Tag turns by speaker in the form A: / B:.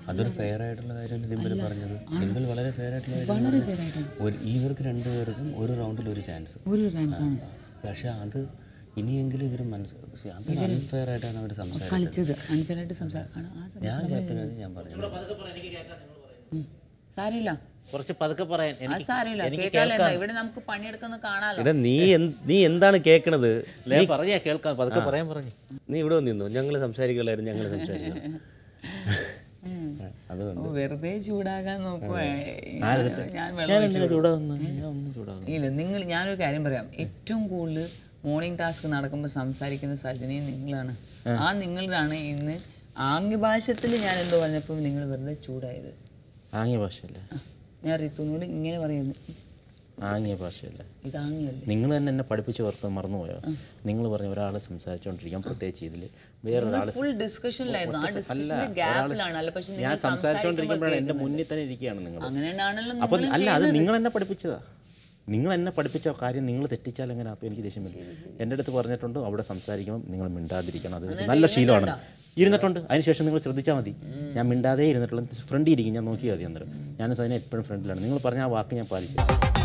A: അതൊരു ഫെയർ ആയിട്ടുള്ള കാര്യമല്ല ഡിംപിൾ പറഞ്ഞത് ഡിംപിൾ വളരെ ഫെയർ ആയിട്ടുള്ള കാര്യം
B: വളരെ ഫെയറായിട്ടാണ്
A: ഒരു ഇവർക്ക് രണ്ടുപേർക്കും ഒരു റൗണ്ടിൽ ഒരു ചാൻസ്
B: ഒരു റാൻസാണ്
A: പക്ഷെ അത് ഇനിയെങ്കിലും ഇവർ മനസ്സിലാക്കി അത് അൺഫെയർ ആയിട്ടാണ് അവർ സംസാരിച്ചത്
B: കളിച്ചത് അൺഫെയറായിട്ട് സംസാരിക്കണം ആ സമയത്ത്
A: ഞാൻ ക്യാപ്റ്റനാണ് ഞാൻ പറഞ്ഞത്
B: ഉം. സാരമില്ല
C: കുറച്ച് പതുക്കെ പറയാൻ
B: അത്
C: എനിക്ക്
B: സാരമില്ല കേട്ടാലെന്താ ഇവിടെ നമുക്ക് പണിയെടുക്കുന്ന കാണാലോ
A: എടാ നീ എന്ത്- നീ എന്താണ് കേൾക്കണത്
C: ഞാൻ പറഞ്ഞാ കേൾക്കാം പതുക്കെ പറയാൻ പറഞ്ഞു
A: നീ ഇവിടെ വന്നിരുന്നു ഞങ്ങൾ സംസാരിക്കുള്ളായിരുന്നു ഞങ്ങൾ സംസാരിക്കും അതുകൊണ്ട്
B: ഓ, വെറുതെ ചൂടാകാൻ നോക്കുവേ ഞാൻ വെള്ളം
C: ഞാൻ എന്തിനാ ചൂടാകുന്നു ഞാൻ ഒന്നും ചൂടാകുന്നു
B: ഇല്ല നിങ്ങൾ ഞാനൊരു കാര്യം പറയാം ഏറ്റവും കൂടുതൽ മോർണിംഗ് ടാസ്ക് നടക്കുമ്പോൾ സംസാരിക്കുന്ന സജനയും നിങ്ങളാണ് ആ നിങ്ങളാണ് ഇന്ന് ആംഗ്യഭാഷത്തിൽ ഞാൻ എന്തോ പറഞ്ഞപ്പോൾ നിങ്ങൾ വെറുതെ ചൂടായത്
C: ആംഗ്യ ഭാഷയല്ലേ
B: ആ, ഞാൻ റിത്തുവിനോട് ഇങ്ങനെ പറയുന്നു
C: ആംഗ്യ ഭാഷയല്ലേ
B: ഇത് ആംഗ്യമല്ലേ
C: നിങ്ങൾ തന്നെ എന്നെ പഠിപ്പിച്ച് ഓർക്കാൻ മറന്നുപോയോ നിങ്ങൾ പറഞ്ഞ ഒരാൾ സംസാരിച്ചുകൊണ്ടിരിക്കാൻ പ്രത്യേകിച്ച് ഇതിൽ വേറൊരാൾ
B: ഫുൾ ഡിസ്കഷനിലായിരുന്നു ആ ഡിസ്കഷനിൽ ഗ്യാപ്പിലാണ് അല്ല പക്ഷെ
C: ഞാൻ
B: നിങ്ങൾ
C: സംസാരിച്ചുകൊണ്ടിരിക്കുമ്പോഴാണ് എൻ്റെ മുന്നിൽ തന്നെ ഇരിക്കുകയാണ് നിങ്ങൾ
B: അങ്ങനെയാണല്ലോ
C: അപ്പം
B: നിങ്ങൾ
C: അല്ല അത് നിങ്ങൾ എന്നെ പഠിപ്പിച്ചതാ നിങ്ങൾ എന്നെ പഠിപ്പിച്ച കാര്യം നിങ്ങൾ തെറ്റിച്ചാൽ എങ്ങനെ അപ്പോൾ എനിക്ക് ദേഷ്യം വരും എൻ്റെ അടുത്ത് പറഞ്ഞിട്ടുണ്ട് അവിടെ സംസാരിക്കുമ്പോൾ നിങ്ങൾ മിണ്ടാതിരിക്കണം അത് നല്ല ശീലമാണ് ഇരുന്നിട്ടുണ്ട് അതിനുശേഷം നിങ്ങൾ ശ്രദ്ധിച്ചാൽ മതി ഞാൻ മിണ്ടാതെ ഇരുന്നിട്ടുള്ള ഫ്രണ്ടിൽ ഇരിക്കും ഞാൻ നോക്കിയാൽ മതി അന്നേരം ഞാൻ അതിനെ എപ്പോഴും ഫ്രണ്ടിലാണ് നിങ്ങൾ പറഞ്ഞ ആ വാക്ക് ഞാൻ പാലിച്ചു